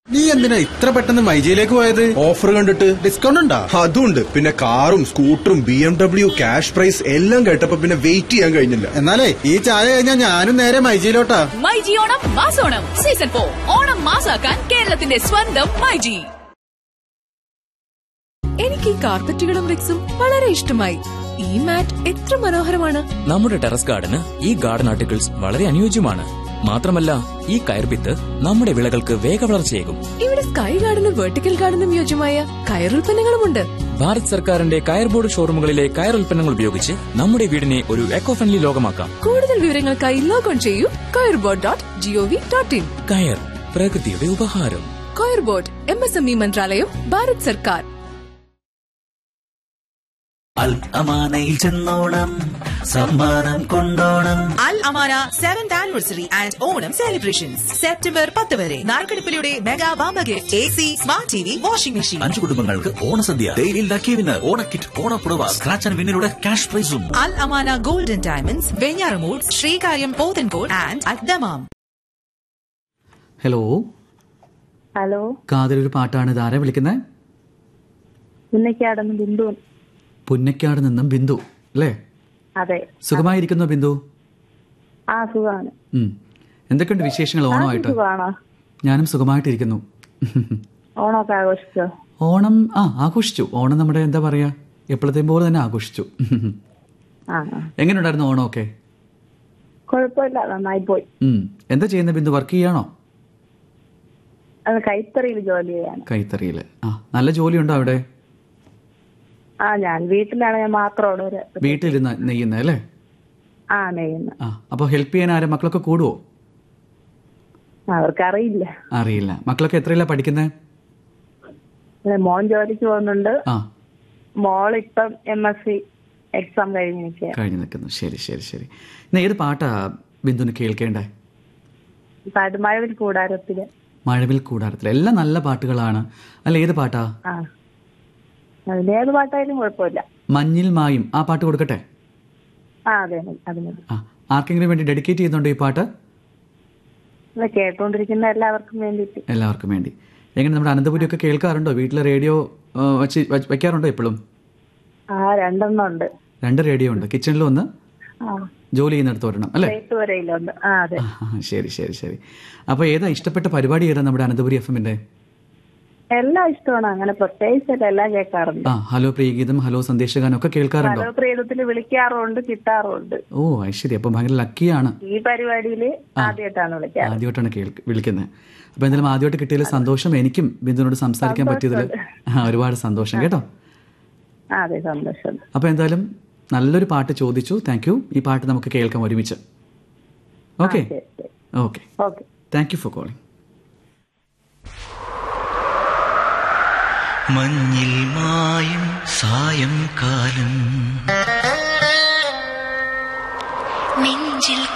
നീ എന്തിനാ ഇത്ര പെട്ടെന്ന് മൈജിയിലേക്ക് പോയത് ഓഫർ കണ്ടിട്ട് ഡിസ്കൗണ്ട് ഉണ്ടോ അതുണ്ട് പിന്നെ കാറും സ്കൂട്ടറും B M W cash prize എല്ലാം കേട്ടപ്പോ പിന്നെ വെയിറ്റ് ചെയ്യാൻ കഴിഞ്ഞില്ല എന്നാലേ ഈ ചായ കഴിഞ്ഞാൽ ഞാനും നേരെ മൈജിയിലോട്ടാ മൈജി ഓണം മാസോണം സീസൺ ഫോർ ഓണം മാസാക്കാൻ കേരളത്തിന്റെ സ്വന്തം മൈജി എനിക്ക് ഈ കാർപ്പറ്റുകളും റിക്സും വളരെ ഇഷ്ടമായി ഈ മാറ്റ് എത്ര മനോഹരമാണ് നമ്മുടെ ടെറസ് ഗാർഡന് ഈ ഗാർഡൻ ആർട്ടിക്കിൾസ് വളരെ അനുയോജ്യമാണ് മാത്രമല്ല ഈ കയർപിത്ത് നമ്മുടെ വിളകൾക്ക് വേഗവളർച്ചയേകും ഇവിടെ സ്കൈ ഗാർഡനും വെർട്ടിക്കൽ ഗാർഡനും യോജ്യമായ കയറുൽപ്പന്നങ്ങളുമുണ്ട് ഭാരത് സർക്കാരിന്റെ കയർ ബോർഡ് ഷോറൂമുകളിലെ കയർ ഉൽപ്പന്നങ്ങൾ ഉപയോഗിച്ച് നമ്മുടെ വീടിനെ ഒരു എക്കോ ഫ്രണ്ട്ലി ലോകമാക്കാം കൂടുതൽ വിവരങ്ങൾക്കായി ലോഗോൺ ചെയ്യൂ coir board dot gov dot in കയർ പ്രകൃതിയുടെ ഉപഹാരം coir board M S M E മന്ത്രാലയം ഭാരത് സർക്കാർ അൽ അമാനയിൽ ചെന്നോണം സമ്മാനം കൊണ്ടോണം Al Amana seventh anniversary and Onam celebrations September പത്ത് വരെ നാൽക്കടുപ്പിലൂടെ mega bumper gift A C smart T V washing machine അഞ്ചു കുടുംബങ്ങൾക്ക് ഓണസദ്യ ഡെയിലി ലക്കീവിന് ഓണക്കിറ്റ് ഓണപ്പുറവ സ്ക്രാച്ച് ആൻഡ് വിന്നിലൂടെ ക്യാഷ് പ്രൈസും Al Amana golden diamonds Venjaramoodu Sreekaryam Pothencode and Ad Dammam hello hello കാതിലൊരു പാട്ടാണ് ഇതാരെ വിളിക്കുന്നത് പുന്നക്കാടെന്ന് ബിന്ദു പുന്നക്കാട് നിന്നും ബിന്ദു അല്ലേ അതെ സുഖമായിരിക്കുന്നു ബിന്ദു ആ സുഖാണ് ഉം. എന്തൊക്കെയുണ്ട് വിശേഷങ്ങൾ ഓണമായിട്ട് സുഖാണോ ഞാനും സുഖമായിട്ടിരിക്കുന്നു ഓണമൊക്കെ ആഘോഷിച്ചോ ഓണം ആ ആഘോഷിച്ചു ഓണം നമ്മുടെ എന്താ പറയാ എപ്പോഴത്തെയും പോലെ തന്നെ ആഘോഷിച്ചു ആ ആ. എങ്ങനെയുണ്ടായിരുന്നു ഓണമൊക്കെ കുഴപ്പമില്ല നന്നായി പോയി ഉം. എന്താ ചെയ്യുന്നത് ബിന്ദു വർക്ക് ചെയ്യാണോ അത് കൈത്തറിയിൽ ജോലി ചെയ്യാണ് കൈത്തറിയിൽ ആ നല്ല ജോലിയുണ്ടോ അവിടെ ആ ഞാൻ വീട്ടിലാണ് ഞാൻ മാത്രമാണ് ഒരു വീട്ടിലിരുന്ന് നെയ്യുന്നത് അല്ലേ ആ നെയ്യുന്ന ആ അപ്പോൾ ഹെൽപ്പ് ചെയ്യാൻ ആരും മക്കളൊക്കെ കൂടുവോ അവർക്കറിയില്ല അറിയില്ല മക്കളൊക്കെ എത്രയില്ല പഠിക്കുന്നത് അതെ, മോൻ ജോലിക്ക് പോകുന്നുണ്ട് ആ മോൾ ഇപ്പം എം എസ് സി എക്സാം കഴിഞ്ഞ് നിൽക്കുക കഴിഞ്ഞു നിൽക്കുന്നു ശരി ശരി ശരി ഇന്ന് ഏത് പാട്ടാ ബിന്ദുവിന് കേൾക്കേണ്ടേ മഴവിൽ കൂടാരത്തില് മഴവിൽ കൂടാരത്തിൽ എല്ലാം നല്ല പാട്ടുകളാണ് അല്ല ഏത് പാട്ടാ ആ അതിലേത് പാട്ടായാലും കുഴപ്പമില്ല മഞ്ഞിൽ മായും ആ പാട്ട് കൊടുക്കട്ടെ ആ അതെ മതി, അത് മതി ആ ആർക്കെങ്കിലും വേണ്ടി ഡെഡിക്കേറ്റ് ചെയ്യുന്നുണ്ടോ ഈ പാട്ട് ഇത് കേട്ടോണ്ടിരിക്കുന്ന എല്ലാവർക്കും വേണ്ടിയിട്ട് എല്ലാവർക്കും വേണ്ടി എങ്ങനെ നമ്മുടെ അനന്തപുരിയൊക്കെ കേൾക്കാറുണ്ടോ വീട്ടിലെ റേഡിയോ ആ, വെച്ച് വച്ച് വെക്കാറുണ്ടോ എപ്പോഴും ആ രണ്ടെണ്ണം ഉണ്ട് രണ്ട് റേഡിയോ ഉണ്ട് കിച്ചണിൽ ഒന്ന് ആ ജോലി ചെയ്യുന്നിടത്ത് ഒരെണ്ണം അല്ലേ പ്ലേറ്റ് വരയിലുണ്ട് ആ അതെ ആ, ശരി ശരി ശരി അപ്പോൾ ഏതാ ഇഷ്ടപ്പെട്ട പരിപാടി ഏതാ നമ്മുടെ അനന്തപുരി എഫ് എമ്മിൻ്റെ എല്ലാം ഇഷ്ടമാണ് അങ്ങനെ പ്രത്യേകിച്ചല്ല എല്ലാം കേൾക്കാറുണ്ട് ആ ഹലോ പ്രിയഗീതം ഹലോ സന്ദേശഗാനം ഒക്കെ കേൾക്കാറുണ്ടോ ഹലോ പ്രിയതത്തിൽ വിളിക്കാറുണ്ട് കിട്ടാറുണ്ട് ഓ അത് ശരി അപ്പോൾ ഭയങ്കര ലക്കിയാണ് ഈ പരിപാടിയിൽ ആദ്യമായിട്ടാണ് വിളിക്കാറ് ആദ്യമായിട്ടാണ് കേൾക്ക് വിളിക്കുന്നത് അപ്പോൾ എന്തായാലും ആദ്യമായിട്ട് കിട്ടിയതിൽ സന്തോഷം എനിക്കും ബിന്ദുവിനോട് സംസാരിക്കാൻ പറ്റിയതിൽ ആ, ഒരുപാട് സന്തോഷം കേട്ടോ ആ അതെ സന്തോഷം അപ്പോൾ എന്തായാലും നല്ലൊരു പാട്ട് ചോദിച്ചു താങ്ക് യു ഈ പാട്ട് നമുക്ക് കേൾക്കാം ഒരുമിച്ച് ഓക്കെ ശരി ശരി okay okay thank you for calling മഞ്ഞിൽ മായും സായംകാലം നെഞ്ചിൽ